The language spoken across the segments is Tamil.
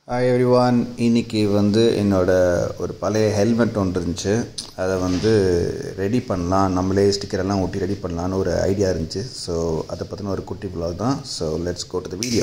ஹாய் எவ்ரி ஒன் இன்னைக்கு வந்து என்னோட ஒரு பழைய ஹெல்மெட் ஒன்று இருந்துச்சு அதை வந்து ரெடி பண்ணலாம் நம்மளே ஸ்டிக்கர் எல்லாம் ஒட்டி ரெடி பண்ணலான்னு ஒரு ஐடியா இருந்துச்சு ஸோ அதை பற்றின ஒரு குட்டி vlog தான் so let's go to the video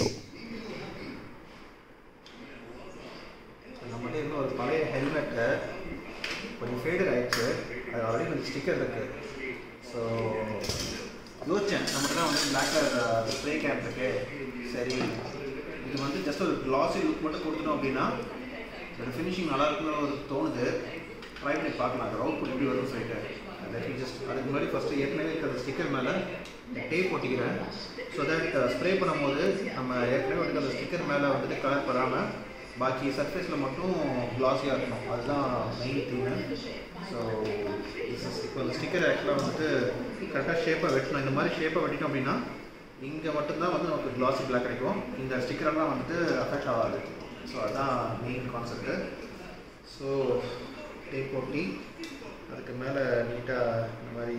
நம்மகிட்ட இருந்த ஒரு பழைய ஹெல்மெட்டு கொஞ்சம் ஃபேடட் ஆயிடுச்சு அது ஆல்ரெடி கொஞ்சம் ஸ்டிக்கர் இருக்கு ஸோ யோசிச்சேன் நம்மகிட்ட தான் வந்து பிளாக் கலர் ஸ்ப்ரே கேப் இருக்கு சரி இது வந்து ஜஸ்ட் ஒரு கிளாஸி லுக் மட்டும் கொடுத்துட்டோம் அப்படின்னா இதோட ஃபினிஷிங் நல்லா இருக்குன்னு ஒரு தோணுது ட்ரை பண்ணி பார்க்கலாம் அது அவுட் புட் எப்படி வரும்னு சொல்லிட்டு லெட் ஜஸ்ட் அதுக்கு முன்னாடி ஃபஸ்ட்டு ஏற்கனவே இருக்கிற ஸ்டிக்கர் மேலே டேப் ஒட்டிக்கிறேன் ஸோ தட் ஸ்ப்ரே பண்ணும்போது நம்ம ஏற்கனவே வந்து அந்த ஸ்டிக்கர் மேலே வந்துட்டு கலர் படாமல் பாக்கி சர்ஃபேஸில் மட்டும் கிளாஸியாக இருக்கணும் அதுதான் மெயின் திங்கு ஸோ இப்போ இந்த ஸ்டிக்கர் ஆக்சுவலாக வந்துட்டு கரெக்டாக ஷேப்பாக வெட்டணும் இந்த மாதிரி ஷேப்பாக வெட்டிட்டோம் அப்படின்னா இங்கே மட்டும்தான் வந்து நமக்கு கிளாஸி பிளாக் கிடைக்கும் இந்த ஸ்டிக்கரெல்லாம் வந்துட்டு அஃபெக்ட் ஆகாது ஸோ அதுதான் மெயின் கான்செப்ட்டு ஸோ டேப் ஒட்டி அதுக்கு மேலே நீட்டாக இந்த மாதிரி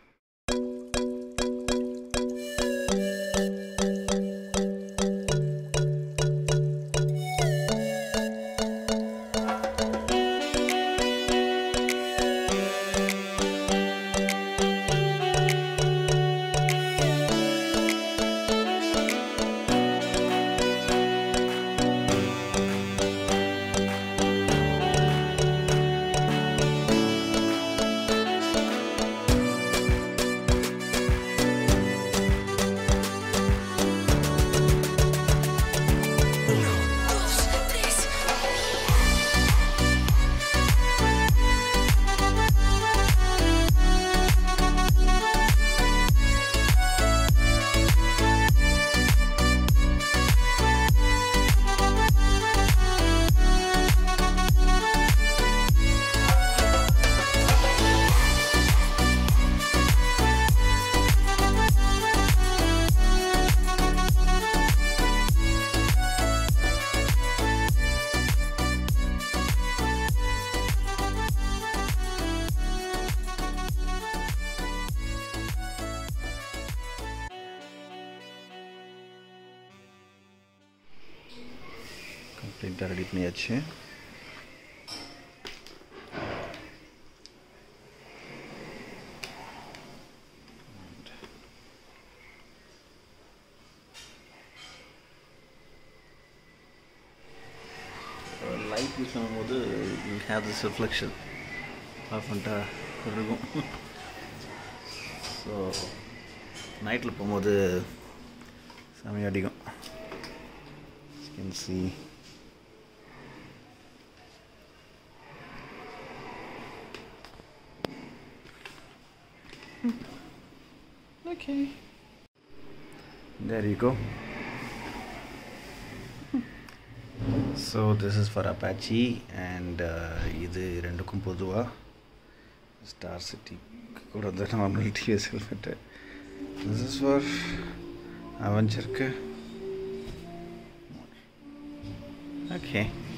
கம்ப்ளீட்டாக ரெடி பண்ணியாச்சு லைட் யூஸ் பண்ணும்போது you have this reflection off பண்ணிட்டா இருக்கும் ஸோ நைட்டில் போகும்போது செமையாக அடிக்கும் can see Okay. There you go. So this is for Apache and uh, இது ரெண்டுக்கும் பொதுவாக ஸ்டார் சிட்டி கூட வந்து normal TVS helmet this is for அவெஞ்சருக்கு ஓகே